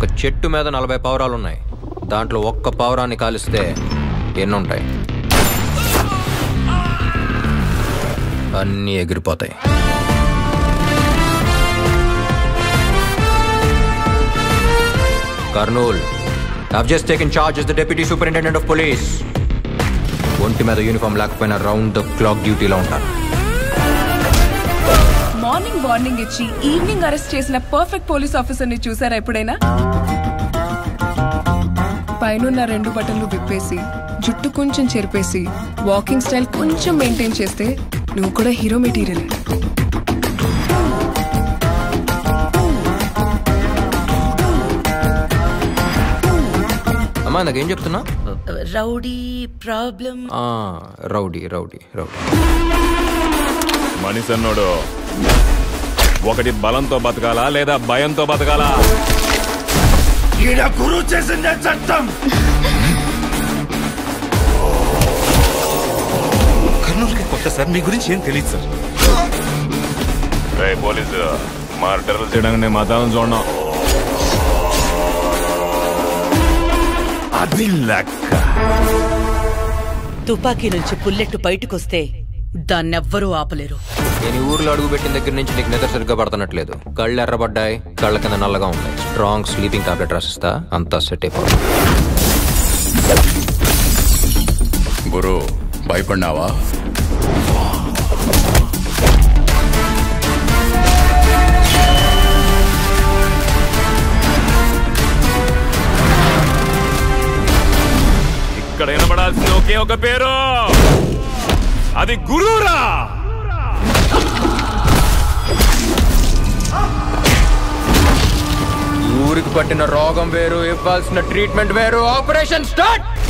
ఒక చెట్టు మీద నలభై పావురాలు ఉన్నాయి దాంట్లో ఒక్క పావురాన్ని కాలిస్తే ఎన్ని ఉంటాయి అన్నీ ఎగిరిపోతాయి Kurnool I've just taken charge as the Deputy Superintendent of Police. ఒంటి మీద యూనిఫామ్ లేకపోయినా రౌండ్ ద క్లాక్ డ్యూటీలో ఉంటాను మార్నింగ్ వార్నింగ్ ఇచ్చి ఈవినింగ్ అరెస్ట్ చేసిన పర్ఫెక్ట్ పోలీస్ ఆఫీసర్ ని చూసారా ఎప్పుడైనా పైనున్న రెండు బటన్లు విప్పేసి జుట్టు కొంచెం చెరిపేసి వాకింగ్ స్టైల్ కొంచెం మెయింటైన్ చేస్తే నువ్వు కూడా హీరో మెటీరియల్ అమ్మా నాకేం చెప్తున్నా రౌడీ ప్రాబ్లం ఆ, రౌడీ రౌడీ రౌడీ మనిషి అన్నోడు ఒకటి బలంతో బతకాలా లేదా భయంతో బతకాలా ఈడ గురువు చేసిందే చట్టం కర్నూలుకి కొత్త సార్ మీ గురించి ఏం తెలియదు సార్ రే పోలీసు మర్డర్లు చేయడానికి నేను మతాలను చూడను అది లెక్క తుపాకీ నుంచి బుల్లెట్ బయటకొస్తే దాన్నెవ్వరూ ఆపలేరు నేను ఈ ఊర్లో అడుగు పెట్టిన దగ్గర నుంచి నీకు నిద్ర సరిగ్గా పడుతున్నట్లేదు కళ్ళు ఎర్రబడ్డాయి కళ్ళ కింద నల్లగా ఉన్నాయి స్ట్రాంగ్ స్లీపింగ్ టాబ్లెట్ రాసిస్తా అంతా సెట్ అయిపోతుంది గురు భయపడినావా ఇక్కడ వినబడాల్సిన ఒకే ఒక పేరు అది గురురా ఊరికి పట్టిన రోగం వేరు ఇవ్వాల్సిన ట్రీట్మెంట్ వేరు ఆపరేషన్ స్టార్ట్